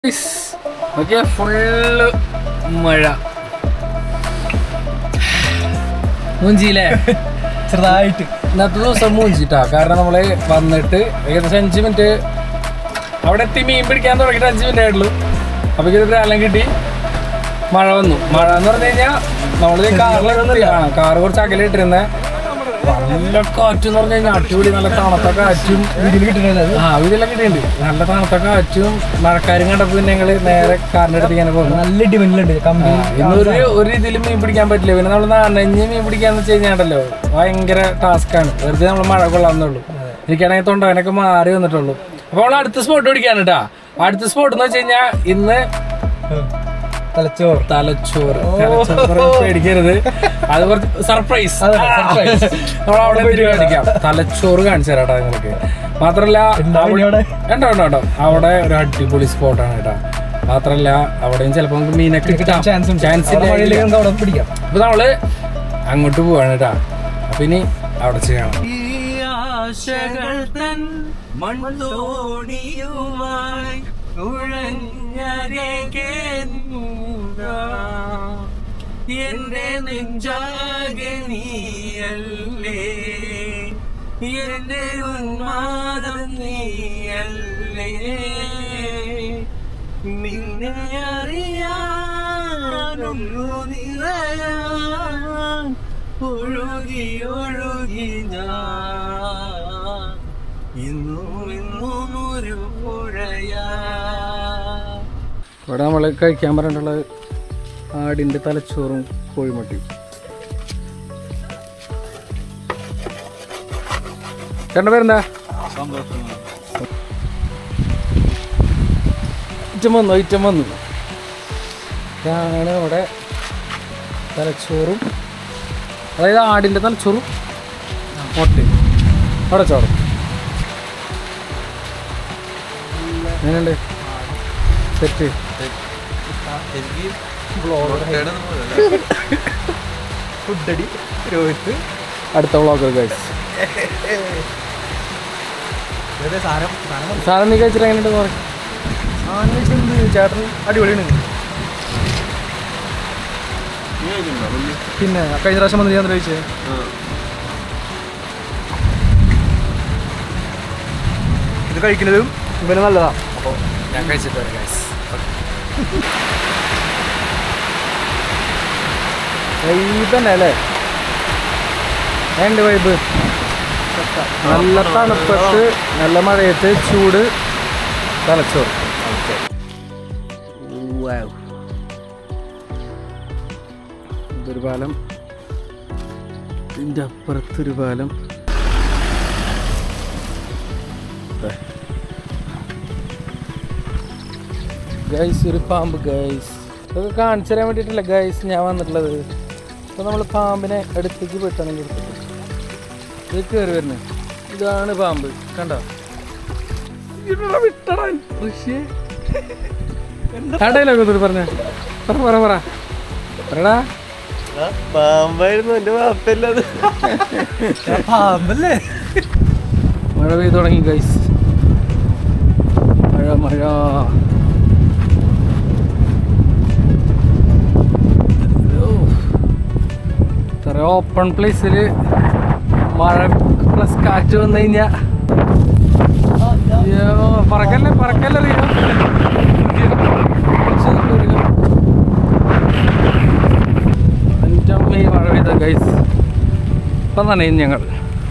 Okay full മഴ മൂഞ്ചിയില്ലേ ചെറുതായിട്ട് ഇന്നത്തെ ദിവസം മൂഞ്ചിട്ടാ കാരണം നമ്മള് വന്നിട്ട് ഏകദേശം അഞ്ച് മിനിറ്റ് അവിടെ എത്തി മീൻ പിടിക്കാൻ തുടങ്ങിയിട്ട് അഞ്ച് മിനിറ്റ് ആയിട്ടുള്ളൂ അപ്പൊ ഇത് പ്രാലം കിട്ടി മഴ വന്നു മഴ എന്ന് പറഞ്ഞു കഴിഞ്ഞാൽ നമ്മള് കാറിൽ കാറ് കുറച്ച് അകലെ ഇട്ടിരുന്നേ നല്ല കാറ്റും എന്ന് പറഞ്ഞു കഴിഞ്ഞാൽ അടിപൊളി നല്ല തണുത്ത കാറ്റും വീട്ടിൽ കിട്ടുന്നത് ആ ഇതിലെല്ലാം കിട്ടിയിട്ടുണ്ട് നല്ല തണുത്ത കാറ്റും മഴക്കാരും കണ്ടപ്പോ പിന്നെ ഞങ്ങള് നേരെ കാറിന്റെ അടുത്ത് ഇങ്ങനെ പോകുന്നു നല്ല ഡിമാൻഡിലുണ്ട് കമ്പനി ഇന്നൊരു ഒരു രീതിയിലും മീൻ പിടിക്കാൻ പറ്റില്ല പിന്നെ നമ്മൾ നനഞ്ഞ് മീൻ പിടിക്കാന്ന് വെച്ച് കഴിഞ്ഞാണ്ടല്ലോ ഭയങ്കര ടാസ്ക് ആണ് വെറുതെ നമ്മൾ മഴ കൊള്ളാന്നുള്ളൂ എനിക്കാണെങ്കിൽ തൊണ്ടവനൊക്കെ മാറി വന്നിട്ടുള്ളൂ അപ്പൊ നമ്മൾ അടുത്ത സ്പോട്ട് പിടിക്കാണ് കേട്ടാ അടുത്ത സ്പോട്ട് എന്ന് വെച്ച് കഴിഞ്ഞാൽ ഇന്ന് തലച്ചോറ് തലച്ചോറ് തലച്ചോറ് പേടിക്കരുത് അത് കുറച്ച് സർപ്രൈസ് അതെ, surprise. നമ്മൾ അവിടെ പോയി കാണിക്കാം തലച്ചോറ് കാണിച്ചു തരാം കേട്ടോ നിങ്ങൾക്ക് മാത്രല്ല ഉണ്ടാവും ഇനി അവിടെ? ഉണ്ടോ ഉണ്ടോ ഉണ്ടോ അവിടെ ഒരു അടിപൊളി സ്പോട്ടാണ് കേട്ടോ മാത്രല്ല അവിടെയും ചിലപ്പോ നമുക്ക് മീനൊക്കെ കിട്ടാം ചാൻസ് ഉണ്ട് ചാൻസ് അവിടെ ഇല്ല മഴയിലേക്ക് നമുക്ക് അവിടെ പിടിക്കാം അപ്പൊ നമ്മള് അങ്ങോട്ട് പോവാണ് കേട്ടാ അപ്പൊ ഇനി അവിടെ ചെയ്യണം ആശകൾ തൻ മൺതോണിയുമായി എന്റെ നെഞ്ചാകെ നീയല്ലേ എന്റെ ഉന്മാദം നീയല്ലേ നിന്നെ അറിയാനൊന്നു നിറയാൻ ഒഴുകി ഒഴുകി ഞാൻ ഇന്നും ഇന്നും ഒരു പുഴയാ ഇവിടെ നമ്മൾ കഴിക്കാൻ പറഞ്ഞിട്ടുള്ളത് ആടിന്റെ തലച്ചോറും കോഴിമുട്ടിയും ചേട്ടൻ്റെ പേരെന്താ ഐറ്റം വന്നു ഐറ്റം വന്നു ഇതാണ് ഇവിടെ തലച്ചോറും അതായത് ആടിൻ്റെ തലച്ചോറും മുട്ടയും അവിടെ ചോറും എങ്ങനെയുണ്ട് സെറ്റ് ഫുഡടി രോഹിത്ത് അടുത്ത വ്ളോഗർ ഗൈസ് സാധനം സാധനം സാധനം നീ കഴിച്ചിട്ട് എങ്ങനെയുണ്ട് പറയും സാധനം ചേട്ടൻ അടിപൊളിയാണ് പിന്നെ കഴിഞ്ഞ പ്രാവശ്യം വന്നിട്ട് ഞാൻ ചോദിച്ചേ ഇത് കഴിക്കുന്നതും ഇവന് നല്ലതാ അപ്പോൾ ഞാൻ കഴിച്ചിട്ട് വരാം ഗൈസ് വൈബന്നെ അല്ലേ എൻ്റെ വൈബ് നല്ല തണുപ്പത്ത് നല്ല മഴയത്ത് ചൂട് തലച്ചോറ് ഇതൊരു പാലം ഇതിൻ്റെ അപ്പുറത്തൊരു പാലം ഗൈസ് ഒരു പാമ്പ് ഗൈസ് ഇതൊക്കെ കാണിച്ചു തരാൻ വേണ്ടിയിട്ടല്ല ഗൈസ് ഞാൻ വന്നിട്ടുള്ളത് അപ്പോൾ നമ്മൾ പാമ്പിനെ അടുത്തേക്ക് പോയിട്ടാണ് എടുത്തിട്ട് ഇത് കയറി വരുന്നത് ഇതാണ് പാമ്പ് കണ്ടോ കടയിലൊക്കെ ഒത്തിരി പറഞ്ഞ പറ പറ പറ പറടാ പാമ്പായിരുന്നു എന്റെ വാപ്പല്ലത് പാമ്പല്ലേ മഴ പെയ്തു തുടങ്ങി ഗൈസ് മഴ മഴ ഇത്ര ഓപ്പൺ പ്ലേസിൽ മഴ പ്ലസ് കാറ്റ് വന്നു കഴിഞ്ഞാ അയ്യോ, പറക്കല്ലേ പറക്കല്ലേ അറിയോ എൻ്റെ അമ്മ ഈ മഴ പെയ്ത ഗൈസ് ഇപ്പം തന്നെ ഞങ്ങൾ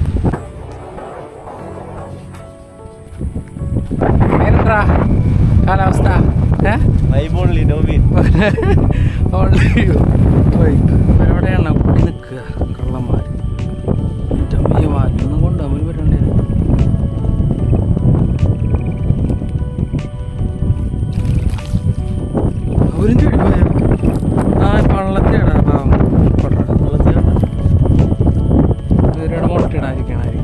എന്താ കാലാവസ്ഥ ഏ വൈബോൺലി നോമീൻ Only wait. എവിടെയാണ് കുടി നിൽക്കുക കള്ളന്മാർ എൻ്റെ അമ്മയെ വാലൊന്നും കൊണ്ട് അവർ വരണ്ടേ അവരും ചെടി പോയോ ആ വള്ളത്തിടാ പാവം ഇവരുടെ മുട്ടയിടാതിരിക്കണായിരിക്കും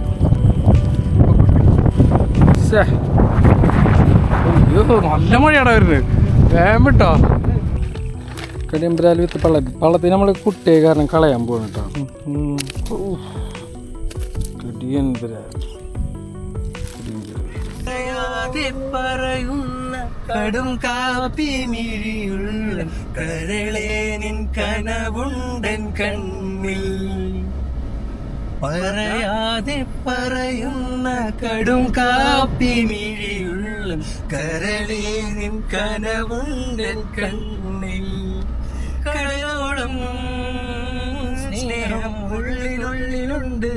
ശ്ശേ. അയ്യോ നല്ല മഴയാടാ വരുന്നത് വേഗം വിട്ടോ കടിയമ്പരാൽ വിത്ത് പള്ളത്തി പള്ളത്തി നമ്മൾ കുട്ടിയെ കാരണം കളയാൻ പോകണം കേട്ടോ കടിയമ്പരാൽ പറയാതെ പറയുന്ന കടും കാപ്പി മിഴിയുള്ള കരളേ നിൻ കനവുണ്ടൻ കണ്ണിൽ പറയാതെ പറയുന്ന കടും കാപ്പി മിഴിയുള്ള കരളേ നിൻ കനവുണ്ടൻ കണ്ണിൽ കടലോളം സ്നേഹം ഉള്ളിനുള്ളിലുണ്ട്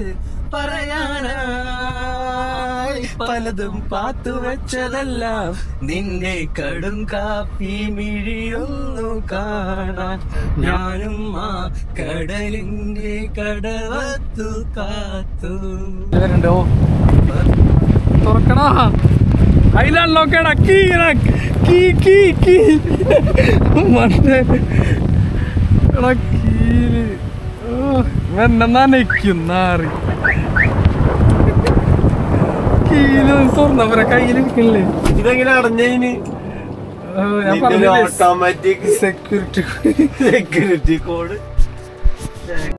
പറയാനായി പലതും പാത്തു വെച്ചതെല്ലാം നിന്റെ കടും കാപ്പി മിഴിയൊന്നു കാണാൻ ഞാനും ആ കടലിന്റെ കടവത്തു കാത്തു വരുന്നുണ്ടോ തുറക്കണോ അതിലല്ലോക്കേടാ കീറ കീ കീ കീ മണ്ടേ എടാ കീല് എന്നെ നനയ്ക്കുന്നാറി കീല് തുറന്നവരെ കയ്യിലിരിക്കണില്ലേ ഇതെങ്ങനെ അടഞ്ഞതിന് ആ, ഞാൻ പറഞ്ഞില്ലേ ഓട്ടോമാറ്റിക് സെക്യൂരിറ്റി സെക്യൂരിറ്റി കോഡ്